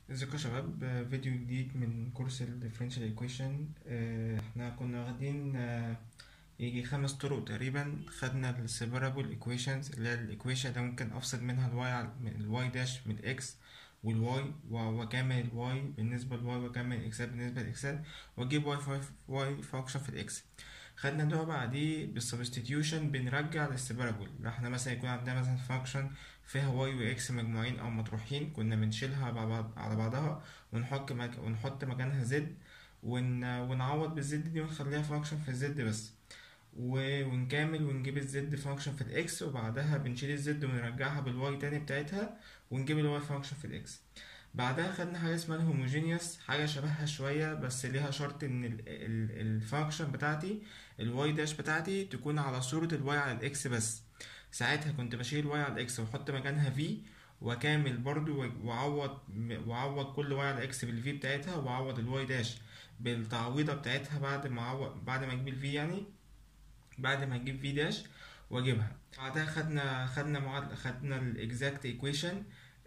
ازيكم يا شباب آه، فيديو جديد من كورس ال differential equation آه، احنا كنا واخدين آه، يجي خمس طرق تقريبا خدنا ال separable equations اللي هي الايكويشن اللي ممكن افصل منها الواي على من الواي داش من الاكس والواي واكمل الواي بالنسبة للواي واكمل الاكسات بالنسبة للاكسات واجيب واي واي فانكشن في الاكس خدنا ده بعديه بالسبستيتيوشن بنرجع للسيبرابل لو احنا مثلا يكون عندنا مثلا فانكشن فيها واي واكس مجموعين او مطروحين كنا بنشيلها على بعض على بعضها ونحط مك... ونحط مكانها زد ون... ونعوض بالزد دي ونخليها فانكشن في الزد بس و... ونكمل ونجيب الزد فانكشن في الاكس وبعدها بنشيل الزد ونرجعها بالواي تاني بتاعتها ونجيب الواي فانكشن في الاكس بعدها خدنا حاجة اسمها الهوموجينيوس حاجة شبهها شوية بس ليها شرط ان الفانكشن بتاعتي الواي داش بتاعتي تكون على صورة الواي على الاكس بس ساعتها كنت بشيل واي على الاكس واحط مكانها في واكامل برضو واعوض واعوض كل واي على اكس بالفي بتاعتها واعوض الواي داش بالتعويضة بتاعتها بعد ما اعوض بعد ما اجيب الفي يعني بعد ما اجيب في داش واجيبها بعدها خدنا خدنا معادلة خدنا الاكزاكت ايكويشن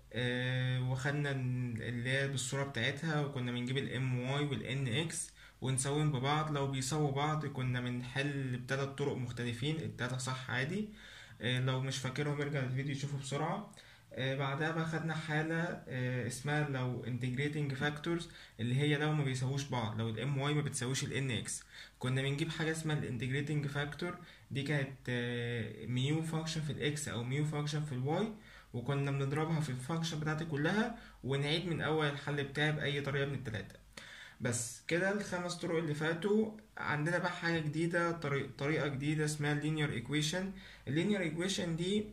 آه وخدنا اللي هي بالصورة بتاعتها وكنا بنجيب الام واي والان اكس ونساويهم ببعض لو بيساووا بعض كنا بنحل بتلات طرق مختلفين التلاتة صح عادي آه لو مش فاكرهم ارجع الفيديو شوفه بسرعة آه بعدها بقى خدنا حالة آه اسمها لو integrating factors اللي هي لو ما بيساووش بعض لو الام واي ما بتساويش الان اكس كنا بنجيب حاجة اسمها الانتجريتنج فاكتور دي كانت ميو فانكشن في الاكس او ميو فانكشن في الواي وكنا بنضربها في الفانكشن بتاعتي كلها ونعيد من اول الحل بتاعي باي طريقه من التلاته بس كده الخمس طرق اللي فاتوا عندنا بقى حاجه جديده طريقه, طريقة جديده اسمها linear equation linear equation دي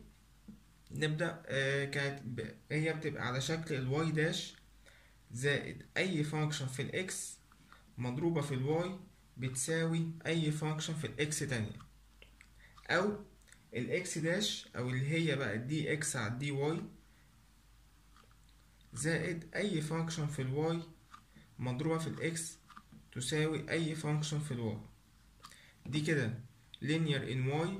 نبدا آه كانت ب... هي بتبقى على شكل الواي داش زائد اي فانكشن في الاكس مضروبه في الواي بتساوي اي فانكشن في الاكس تانية او الاكس داش او اللي هي بقى دي اكس على دي واي زائد اي فانكشن في الواي مضروبة في الاكس تساوي اي فانكشن في الواي دي كده linear in y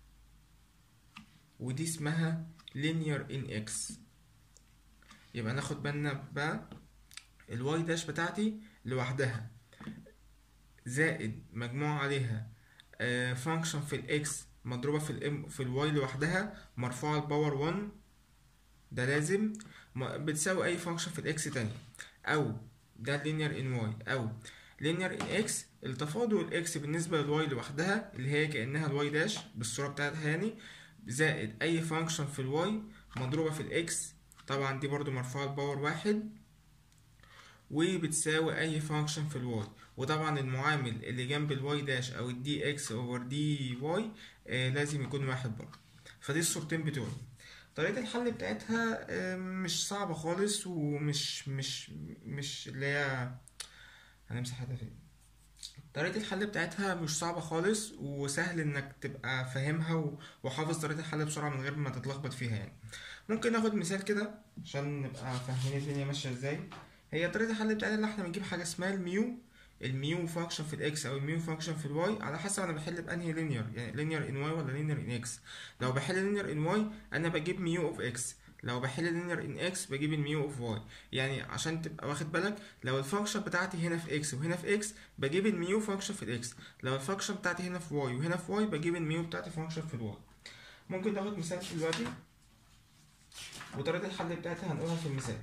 ودي اسمها linear in x يبقى ناخد بالنا بقى الواي داش بتاعتي لوحدها زائد مجموع عليها فانكشن في الاكس مضروبة في الام في الواي لوحدها مرفوعة الباور 1 ده لازم بتساوي أي فانكشن في الإكس تاني أو ده linear in y أو linear in x التفاضل الإكس بالنسبة للواي لوحدها اللي هي كأنها الواي داش بالصورة بتاعتها يعني زائد أي فانكشن في الواي مضروبة في الإكس طبعا دي برضو مرفوعة الباور واحد وبتساوي اي فانكشن في الواي وطبعا المعامل اللي جنب الواي داش او الدي اكس اوفر دي واي آه لازم يكون واحد برضه فدي الصورتين بتوعي طريقة الحل بتاعتها آه مش صعبة خالص ومش مش مش اللي هي هنمسح حاجة فين طريقة الحل بتاعتها مش صعبة خالص وسهل انك تبقى فاهمها وحافظ طريقة الحل بسرعة من غير ما تتلخبط فيها يعني ممكن ناخد مثال كده عشان نبقى فاهمين الدنيا ماشية ازاي هي طريقة الحل بتاعتنا اللي احنا بنجيب حاجة اسمها الميو الميو فانكشن في الاكس او الميو فانكشن في الواي على حسب انا بحل بانهي لينير يعني لينير ان واي ولا لينير ان اكس لو بحل لينير ان واي انا بجيب ميو اوف اكس لو بحل لينير ان اكس بجيب الميو اوف واي يعني عشان تبقى واخد بالك لو الفانكشن بتاعتي هنا في اكس وهنا في اكس بجيب الميو فانكشن في الاكس لو الفانكشن بتاعتي هنا في واي وهنا في واي بجيب الميو بتاعتي فانكشن في الواي ممكن ناخد مثال دلوقتي وطريقة الحل بتاعتها هنقولها في المثال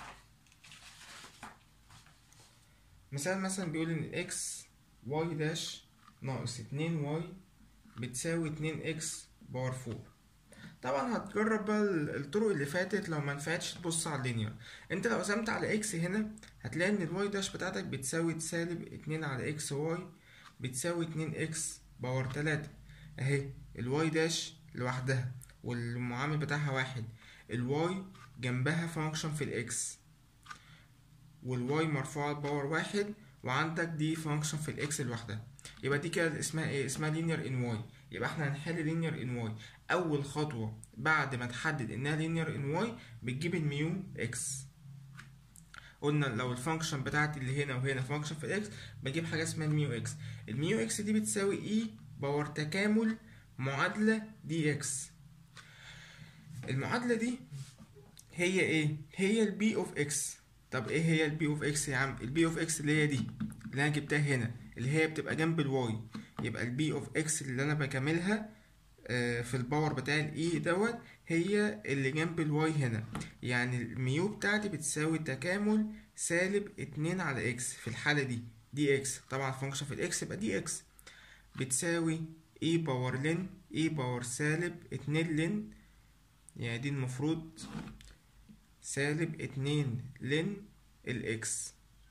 مثال مثلا بيقول ان اكس واي داش ناقص اتنين واي بتساوي اتنين اكس باور فور طبعا هتجرب بقى الطرق اللي فاتت لو منفعتش تبص على اللينير انت لو قسمت على اكس هنا هتلاقي ان الواي داش بتاعتك بتساوي سالب اتنين على اكس واي بتساوي اتنين اكس باور تلاتة اهي الواي داش لوحدها والمعامل بتاعها واحد الواي جنبها فانكشن في الاكس والواي مرفوعة باور واحد وعندك دي فانكشن في الاكس لوحدها يبقى دي كده اسمها ايه اسمها لينير ان واي يبقى احنا هنحل لينير ان واي اول خطوة بعد ما تحدد انها لينير ان واي بتجيب الميو اكس قلنا لو الفانكشن بتاعتي اللي هنا وهنا فانكشن في الاكس بجيب حاجة اسمها الميو اكس الميو اكس دي بتساوي اي باور تكامل معادلة دي اكس المعادلة دي هي ايه هي البي اوف اكس طب ايه هي البي اوف اكس يا عم البي اوف اكس اللي هي دي اللي انا جبتها هنا اللي هي بتبقى جنب الواي يبقى البي اوف اكس اللي انا بكملها آه، في الباور بتاع الاي دوت هي اللي جنب الواي هنا يعني الميو بتاعتي بتساوي تكامل سالب اتنين على اكس في الحالة دي دي اكس طبعا فانكشن في الاكس يبقى دي اكس بتساوي اي باور لن اي باور سالب اتنين لن يعني دي المفروض سالب اتنين لن الاكس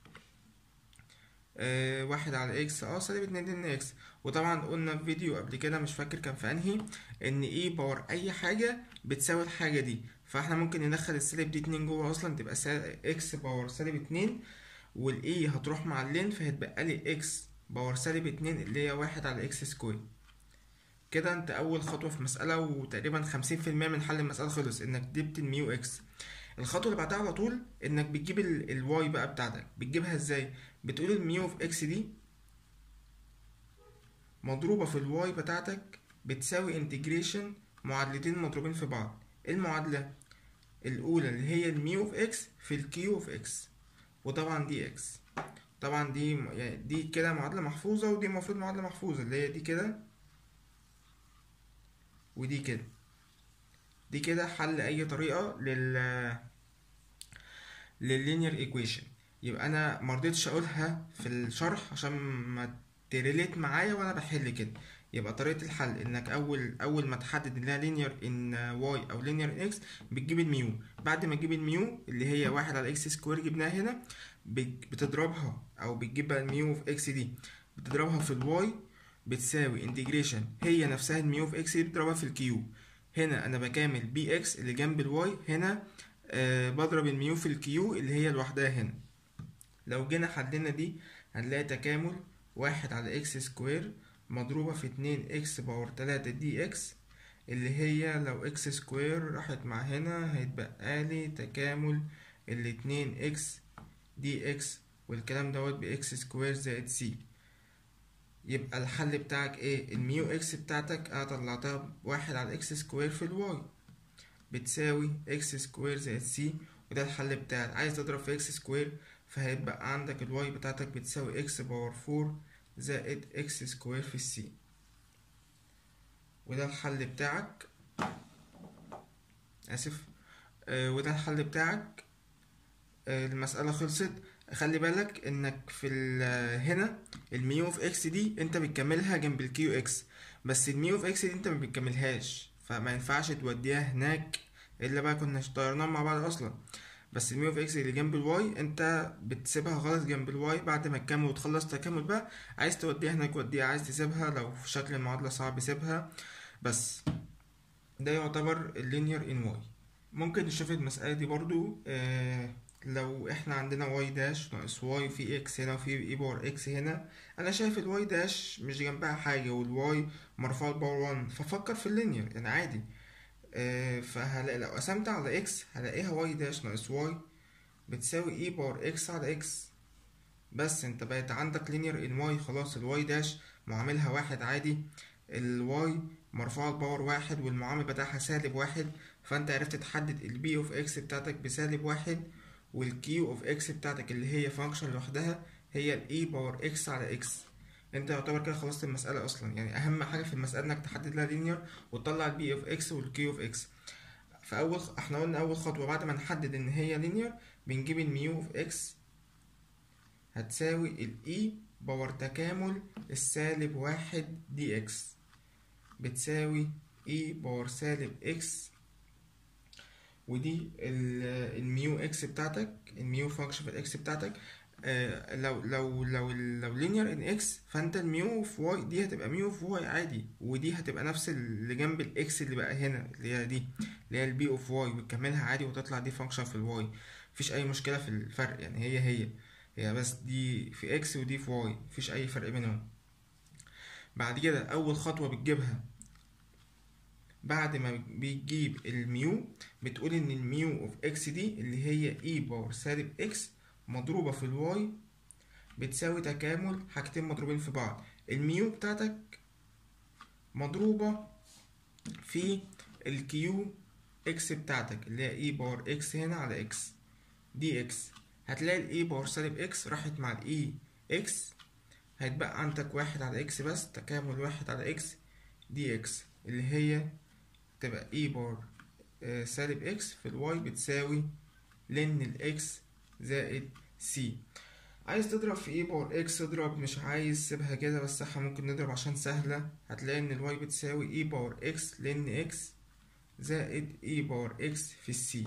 آه واحد على اكس اه سالب اتنين لن اكس وطبعا قلنا في فيديو قبل كده مش فاكر كان في انهي ان اي باور اي حاجة بتساوي الحاجة دي فاحنا ممكن ندخل السالب دي اتنين جوه اصلا تبقى سالب اكس باور سالب اتنين والاي هتروح مع اللين فهتبقى لي اكس باور سالب اتنين اللي هي واحد على اكس سكوير كده انت اول خطوة في مسألة وتقريبا خمسين في المية من حل المسألة خلص انك جبت الميو اكس الخطوة اللي بعدها على طول انك بتجيب الواي بقى بتاعتك بتجيبها ازاي بتقول الميو في اكس دي مضروبة في الواي بتاعتك بتساوي انتجريشن معادلتين مضروبين في بعض المعادلة الأولى اللي هي الميو في اكس في الكيو في اكس وطبعا دي اكس طبعا دي يعني دي كده معادلة محفوظة ودي المفروض معادلة محفوظة اللي هي دي كده ودي كده دي كده حل أي طريقة لل لللينير ايكويشن يبقى أنا مرضتش أقولها في الشرح عشان ما تريليت معايا وأنا بحل كده يبقى طريقة الحل انك اول اول ما تحدد انها لينير ان واي او لينير ان اكس بتجيب الميو بعد ما تجيب الميو اللي هي واحد على اكس سكوير جبناها هنا بتضربها او بتجيب بقى الميو في اكس دي بتضربها في الواي بتساوي انتجريشن هي نفسها الميو في اكس دي بتضربها في الكيو هنا انا بكامل بي اكس اللي جنب الواي هنا آه بضرب الميو في الكيو اللي هي لوحدها هنا لو جينا حلينا دي هنلاقي تكامل واحد على اكس سكوير مضروبة في اتنين اكس باور تلاتة دي اكس اللي هي لو اكس سكوير راحت مع هنا هيتبقى لي تكامل الاتنين اكس دي اكس والكلام دوت باكس سكوير زائد سي يبقى الحل بتاعك ايه الميو اكس بتاعتك انا طلعتها واحد على اكس سكوير في الواي بتساوي اكس سكوير زائد سي وده الحل بتاعك عايز تضرب في اكس سكوير فهيبقى عندك الواي بتاعتك بتساوي اكس باور فور زائد اكس سكوير في السي وده الحل بتاعك اسف آه وده الحل بتاعك آه المسألة خلصت خلي بالك انك في هنا الميو في اكس دي انت بتكملها جنب الكيو اكس بس الميو في اكس دي انت ما بتكملهاش فما ينفعش توديها هناك الا بقى كنا طيرناهم مع بعض اصلا بس الميو في اكس اللي جنب الواي انت بتسيبها خالص جنب الواي بعد ما تكمل وتخلص تكامل بقى عايز توديها هناك وديها عايز تسيبها لو في شكل المعادلة صعب سيبها بس ده يعتبر اللينير ان واي ممكن نشوف المسألة دي برضو آه لو احنا عندنا واي داش ناقص واي في اكس هنا وفي اي باور اكس هنا انا شايف الواي داش مش جنبها حاجة والواي مرفوع باور 1 ففكر في اللينير يعني عادي آه فهلاقي لو قسمت على اكس هلاقيها واي داش ناقص واي بتساوي اي باور اكس على اكس بس انت بقت عندك لينير ان واي خلاص الواي داش معاملها واحد عادي الواي مرفوع باور واحد والمعامل بتاعها سالب واحد فانت عرفت تحدد البي اوف اكس بتاعتك بسالب واحد والكيو اوف اكس بتاعتك اللي هي فانكشن لوحدها هي الاي باور اكس على اكس انت يعتبر كده خلصت المسألة اصلا يعني اهم حاجة في المسألة انك تحدد لها لينير وتطلع البي اوف اكس والكيو اوف اكس فاول احنا قلنا اول خطوة بعد ما نحدد ان هي لينير بنجيب الميو اوف اكس هتساوي الاي باور تكامل السالب واحد دي اكس بتساوي اي باور سالب اكس ودي الميو اكس بتاعتك الميو فانكشن في الاكس بتاعتك آه لو لو لو لو لينير ان اكس فانت الميو في واي دي هتبقى ميو في واي عادي ودي هتبقى نفس اللي جنب الاكس اللي بقى هنا اللي هي دي اللي هي البي اوف واي وتكملها عادي وتطلع دي فانكشن في الواي مفيش اي مشكله في الفرق يعني هي هي هي بس دي في اكس ودي في واي مفيش اي فرق بينهم بعد كده اول خطوه بتجيبها بعد ما بتجيب الميو بتقول ان الميو اوف اكس دي اللي هي اي باور سالب اكس مضروبة في الواي بتساوي تكامل حاجتين مضروبين في بعض الميو بتاعتك مضروبة في الكيو اكس بتاعتك اللي هي اي باور اكس هنا على اكس دي اكس هتلاقي الاي باور سالب اكس راحت مع الاي اكس هيتبقى عندك واحد على اكس بس تكامل واحد على اكس دي اكس اللي هي تبقى اي باور آه، سالب اكس في الواي بتساوي لن الاكس زائد سي عايز تضرب في اي باور اكس اضرب مش عايز سيبها كده بس احنا ممكن نضرب عشان سهلة هتلاقي ان الواي بتساوي اي باور اكس لن اكس زائد اي باور اكس في السي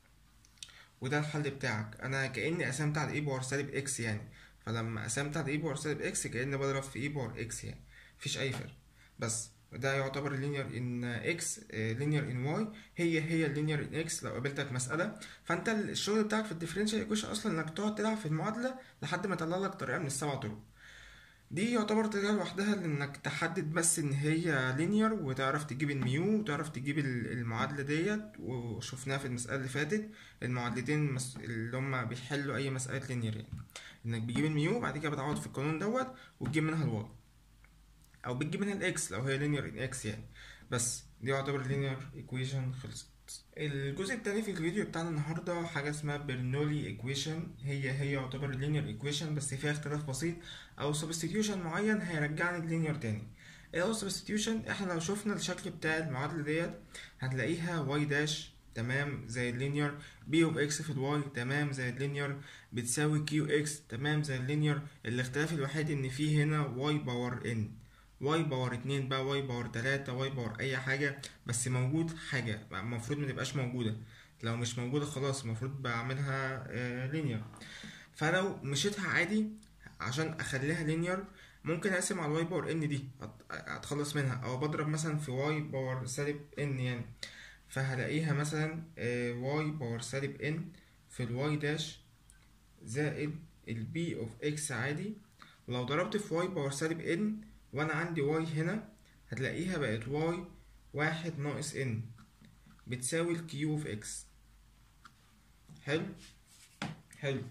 وده الحل بتاعك انا كاني قسمت على اي باور سالب اكس يعني فلما قسمت على اي باور سالب اكس كاني بضرب في اي باور اكس يعني مفيش اي فرق بس ده يعتبر لينير ان اكس لينير ان واي هي هي اللينير ان اكس لو قابلتك مساله فانت الشغل بتاعك في الديفرنشال ايكويشن اصلا انك تقعد تلعب في المعادله لحد ما يطلع لك طريقه من السبع طرق دي يعتبر طريقة لوحدها لإنك تحدد بس إن هي لينير وتعرف تجيب الميو وتعرف تجيب ال- المعادلة ديت وشفناها في المسألة اللي فاتت المعادلتين المس- اللي هما بيحلوا أي مسألة لينير يعني إنك بتجيب الميو وبعد كده بتعوض في القانون دوت وتجيب منها الواي أو بتجيب منها الإكس لو هي لينير إن إكس يعني بس دي يعتبر لينير إيكويشن خلصت الجزء التاني في الفيديو بتاعنا النهاردة حاجة اسمها برنولي ايكويشن هي هي يعتبر لينير ايكويشن بس فيها اختلاف بسيط او سبستيتيوشن معين هيرجعني اللينير تاني ايه هو سبستيتيوشن احنا لو شفنا الشكل بتاع المعادلة ديت هتلاقيها واي داش تمام زي اللينير بي اوف اكس في الواي تمام زي اللينير بتساوي كيو اكس تمام زي اللينير الاختلاف الوحيد ان في هنا واي باور ان واي باور اتنين بقى واي باور تلاتة واي باور اي حاجة بس موجود حاجة المفروض متبقاش موجودة لو مش موجودة خلاص المفروض بعملها لينير فلو مشيتها عادي عشان اخليها لينير ممكن اقسم على الواي باور ان دي أت- اتخلص منها او بضرب مثلا في واي باور سالب ان يعني فهلاقيها مثلا واي باور سالب ان في الواي داش زائد البي اوف اكس عادي لو ضربت في واي باور سالب ان وانا عندي واي هنا هتلاقيها بقت واي واحد ناقص ان بتساوي الكيو اوف اكس حلو حلو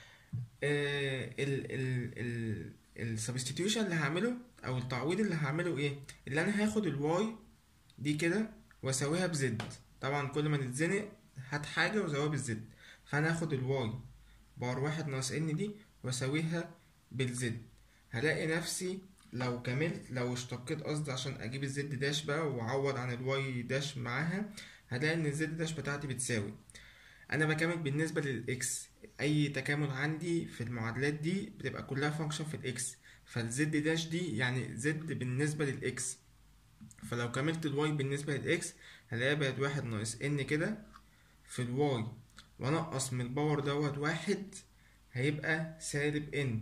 آه ال ال ال السبستيتيوشن اللي هعمله او التعويض اللي هعمله ايه اللي انا هاخد الواي دي كده واساويها بزد طبعا كل ما نتزنق هات حاجه وزاويها بالزد فانا هاخد الواي باور واحد ناقص ان دي واساويها بالزد هلاقي نفسي لو كملت لو اشتقيت قصدي عشان اجيب الزد داش بقى واعوض عن الواي داش معاها هلاقي ان الزد داش بتاعتي بتساوي انا بكمل بالنسبه للاكس اي تكامل عندي في المعادلات دي بتبقى كلها فانكشن في الاكس فالزد داش دي يعني زد بالنسبه للاكس فلو كملت الواي بالنسبه للاكس هلاقيها بقت واحد ناقص ان كده في الواي وانقص من الباور دوت واحد هيبقى سالب ان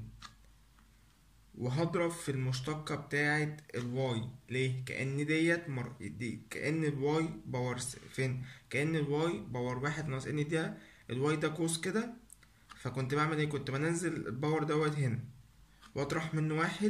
وهضرب في المشتقة بتاعة الواي ليه؟ كأن ديت مر... دي كأن الواي باور س- فين؟ كأن الواي باور واحد ناقص ان ده الواي ده قوس كده فكنت بعمل ايه؟ كنت بنزل الباور دوت هنا واطرح منه واحد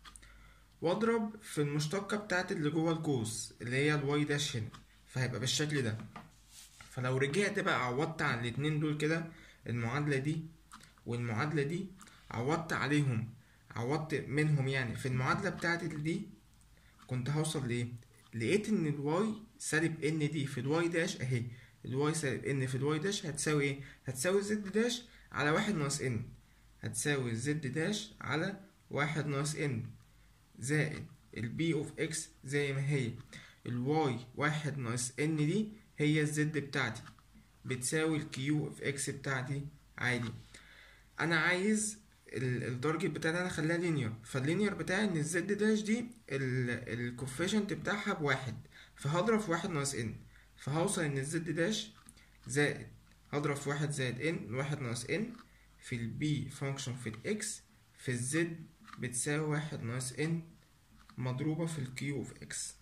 واضرب في المشتقة بتاعة اللي جوه القوس اللي هي الواي داش هنا فهيبقى بالشكل ده فلو رجعت بقى عوضت عن الاتنين دول كده المعادلة دي والمعادلة دي عوضت عليهم عوضت منهم يعني في المعادلة بتاعتي دي كنت هوصل لإيه؟ لقيت إن الواي سالب إن دي في الواي داش أهي الواي سالب إن في الواي داش هتساوي إيه؟ هتساوي زد داش على واحد ناقص إن هتساوي زد داش على واحد ناقص إن زائد البي اوف اكس زي ما هي الواي واحد ناقص ان دي هي الزد بتاعتي بتساوي الكيو اوف اكس بتاعتي عادي انا عايز التارجت بتاعي انا اخليها لينير فاللينير بتاعي ان الزد داش دي الكوفيشنت بتاعها بواحد فهضرب في واحد ناقص ان فهوصل ان الزد داش زائد هضرب في واحد زائد ان واحد ناقص ان في البي فانكشن في الاكس في الزد بتساوي واحد ناقص ان مضروبة في الكيو اوف اكس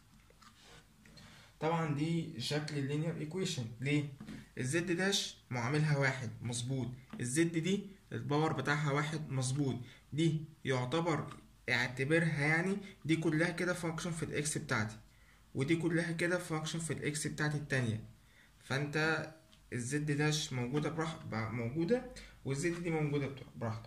طبعا دي شكل اللينير ايكويشن ليه الزد داش معاملها واحد مظبوط الزد دي الباور بتاعها واحد مظبوط دي يعتبر اعتبرها يعني دي كلها كده فانكشن في الاكس بتاعتي ودي كلها كده فانكشن في الاكس بتاعتي التانية فانت الزد داش موجودة براح موجودة والزد دي موجودة براحتك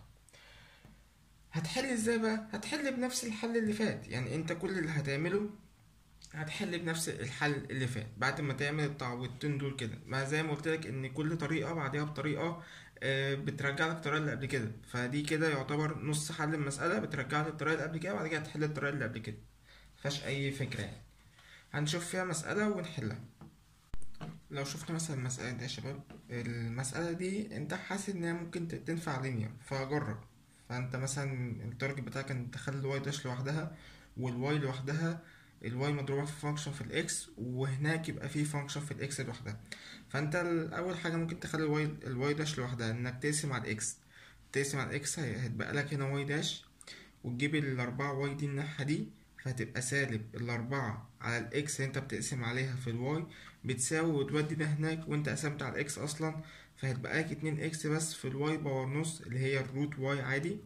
هتحل ازاي بقى هتحل بنفس الحل اللي فات يعني انت كل اللي هتعمله هتحل بنفس الحل اللي فات بعد ما تعمل التعويضتين دول كده ما زي ما قلت لك ان كل طريقه بعدها بطريقه آه، بترجع لك الطريقه اللي قبل كده فدي كده يعتبر نص حل المساله بترجع لك الطريقه اللي قبل كده وبعد كده تحل الطريقه اللي قبل كده مفيهاش اي فكره يعني هنشوف فيها مساله ونحلها لو شفنا مثلا المسألة دي يا شباب المسألة دي انت حاسس انها ممكن ت- تنفع لينير فجرب فانت مثلا التارجت بتاعك انك تخلي الواي داش لوحدها والواي لوحدها الواي مضروبة في فانكشن في الاكس وهناك يبقى في فانكشن في الاكس لوحدها فانت ال- اول حاجة ممكن تخلي الواي الواي داش لوحدها انك تقسم على الاكس تقسم على الاكس هي- هيتبقى لك هنا واي داش وتجيب الأربعة واي دي الناحية دي فهتبقى سالب الأربعة على الإكس اللي أنت بتقسم عليها في الواي بتساوي وتودي ده هناك وأنت قسمت على الإكس أصلا فهتبقى لك اتنين إكس بس في الواي باور نص اللي هي الروت واي عادي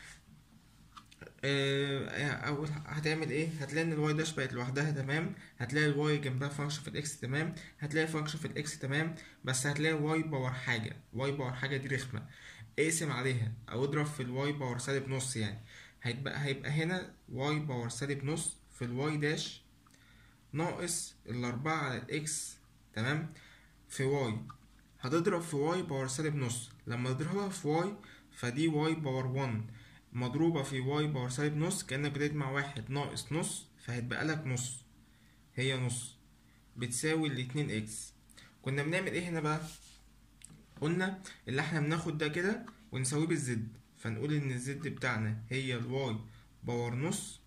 آه، أو هتعمل إيه؟ هتلاقي إن الواي داش بقت لوحدها تمام هتلاقي الواي جنبها فانكشن في الإكس تمام هتلاقي فانكشن في الإكس تمام بس هتلاقي واي باور حاجة واي باور حاجة دي رخمة اقسم عليها أو اضرب في الواي باور سالب نص يعني هيبقى هيبقى هنا واي باور سالب نص في الواي داش ناقص الأربعة على الإكس تمام في واي هتضرب في واي باور سالب نص لما تضربها في واي فدي واي باور ون مضروبة في واي باور سالب نص كأنك بتجمع واحد ناقص نص فهيتبقى لك نص هي نص بتساوي الاتنين اكس كنا بنعمل ايه هنا بقى قلنا اللي احنا بناخد ده كده ونساويه بالزد فنقول ان الزد بتاعنا هي الواي باور نص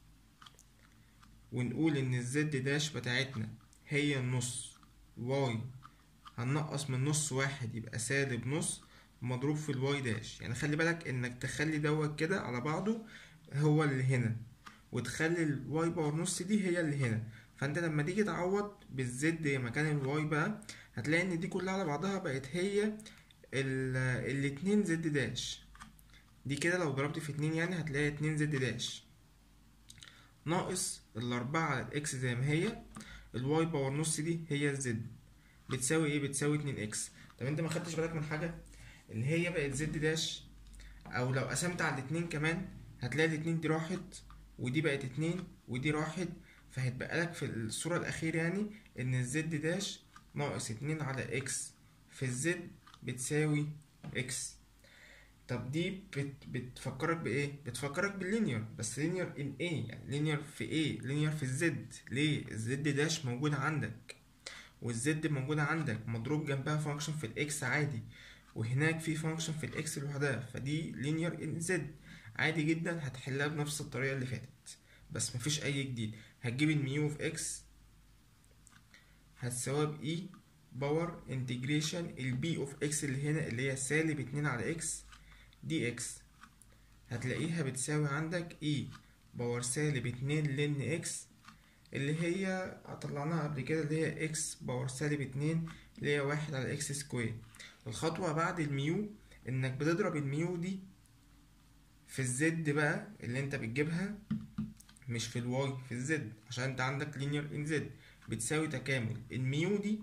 ونقول ان الزد داش بتاعتنا هي النص واي هننقص من نص واحد يبقى سالب نص مضروب في الواي داش يعني خلي بالك انك تخلي دوت كده على بعضه هو اللي هنا وتخلي الواي باور نص دي هي اللي هنا فانت لما تيجي تعوض بالزد مكان الواي بقى هتلاقي ان دي كلها على بعضها بقت هي ال- الاتنين زد داش دي كده لو ضربت في اتنين يعني هتلاقي اتنين زد داش ناقص الأربعة على الإكس زي ما هي الواي باور نص دي هي الزد بتساوي ايه بتساوي اتنين إكس طب انت ما خدتش بالك من حاجة ان هي بقت زد داش او لو قسمت على الاتنين كمان هتلاقي الاتنين دي راحت ودي بقت اتنين ودي راحت فهيتبقى لك في الصورة الأخيرة يعني إن الزد داش ناقص اتنين على إكس في الزد بتساوي إكس طب دي بت بتفكرك بايه بتفكرك باللينير بس لينير ان ايه يعني لينير في ايه لينير في الزد ليه الزد داش موجود عندك والزد موجودة عندك مضروب جنبها فانكشن في الاكس عادي وهناك في فانكشن في الاكس لوحدها فدي لينير ان زد عادي جدا هتحلها بنفس الطريقة اللي فاتت بس مفيش اي جديد هتجيب الميو في اكس هتساويها باي باور انتجريشن البي اوف اكس اللي هنا اللي هي سالب اتنين على اكس دي اكس هتلاقيها بتساوي عندك اي باور سالب اتنين لن اكس اللي هي طلعناها قبل كده اللي هي اكس باور سالب اتنين اللي هي واحد على اكس سكوير الخطوة بعد الميو انك بتضرب الميو دي في الزد بقى اللي انت بتجيبها مش في الواي في الزد عشان انت عندك لينير ان زد بتساوي تكامل الميو دي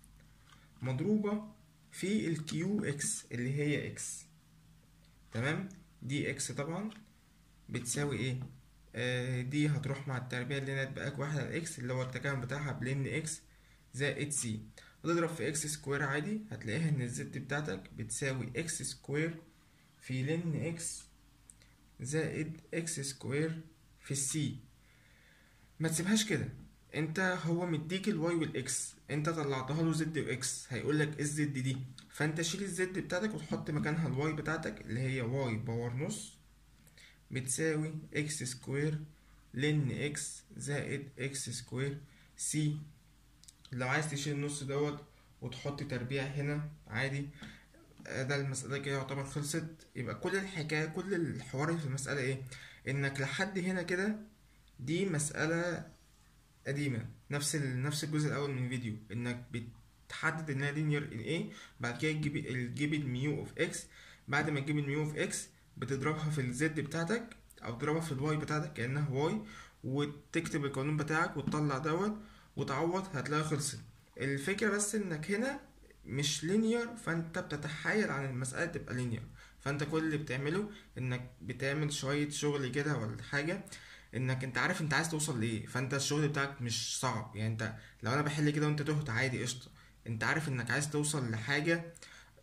مضروبة في الكيو اكس اللي هي اكس تمام دي اكس طبعا بتساوي ايه آه دي هتروح مع التربيع اللي هنا تبقى واحد على اكس اللي هو التكامل بتاعها بلين اكس زائد سي هتضرب في اكس سكوير عادي هتلاقيها ان الزد بتاعتك بتساوي اكس سكوير في لين اكس زائد اكس سكوير في السي ما تسيبهاش كده انت هو مديك الواي والاكس انت طلعتها له زد واكس هيقول لك ايه الزد دي فانت شيل الزد بتاعتك وتحط مكانها الواي بتاعتك اللي هي واي باور نص بتساوي اكس سكوير لن اكس زائد اكس سكوير سي لو عايز تشيل النص دوت وتحط تربيع هنا عادي ده المسألة كده يعتبر خلصت يبقى كل الحكاية كل الحوار في المسألة ايه انك لحد هنا كده دي مسألة قديمة نفس ال... نفس الجزء الأول من الفيديو إنك بتحدد إنها لينير إن إيه بعد كده تجيب تجيب الميو أوف إكس بعد ما تجيب الميو أوف إكس بتضربها في الزد بتاعتك أو تضربها في الواي بتاعتك كأنها واي وتكتب القانون بتاعك وتطلع دوت وتعوض هتلاقي خلصت الفكرة بس إنك هنا مش لينير فأنت بتتحايل عن المسألة تبقى لينير فأنت كل اللي بتعمله إنك بتعمل شوية شغل كده ولا حاجة انك انت عارف انت عايز توصل لايه فانت الشغل بتاعك مش صعب يعني انت لو انا بحل كده وانت تهت عادي قشطه انت عارف انك عايز توصل لحاجه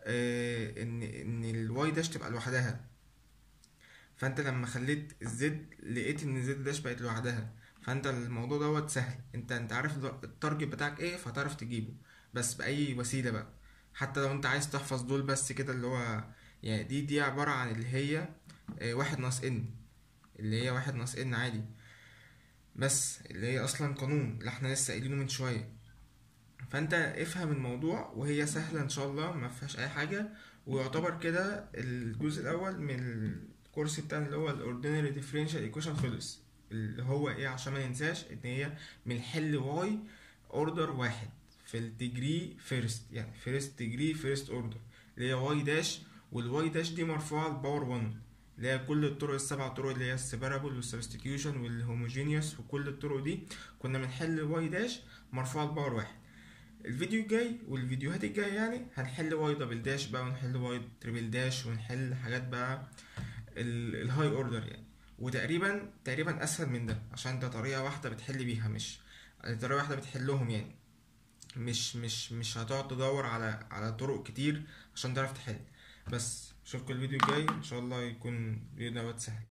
آه ان ان الواي داش تبقى لوحدها فانت لما خليت الزد لقيت ان الزد داش بقت لوحدها فانت الموضوع دوت سهل انت انت عارف التارجت بتاعك ايه فتعرف تجيبه بس باي وسيله بقى حتى لو انت عايز تحفظ دول بس كده اللي هو يعني دي دي عباره عن اللي هي آه، واحد ناقص ان اللي هي واحد ناقص ان عادي بس اللي هي اصلا قانون اللي احنا لسه قايلينه من شويه فانت افهم الموضوع وهي سهله ان شاء الله ما فيهاش اي حاجه ويعتبر كده الجزء الاول من الكورس بتاعنا اللي هو الاوردينري ديفرنشال ايكويشن خلص اللي هو ايه عشان ما ننساش ان هي من حل واي اوردر واحد في الديجري فيرست يعني فيرست ديجري فيرست اوردر اللي هي واي داش والواي داش دي مرفوعه لباور 1 اللي هي كل الطرق السبع طرق اللي هي السيبرابل والسبستيتيوشن والهوموجينيوس وكل الطرق دي كنا بنحل واي داش مرفوعه لباور واحد الفيديو الجاي والفيديوهات الجاية يعني هنحل واي دبل داش بقى ونحل واي تريبل داش ونحل حاجات بقى ال- الهاي اوردر يعني وتقريبا تقريبا اسهل من ده عشان ده طريقة واحدة بتحل بيها مش طريقة واحدة بتحلهم يعني مش مش مش هتقعد تدور على على طرق كتير عشان تعرف تحل بس اشوفكم الفيديو الجاي ان شاء الله يكون فيديو دوت سهل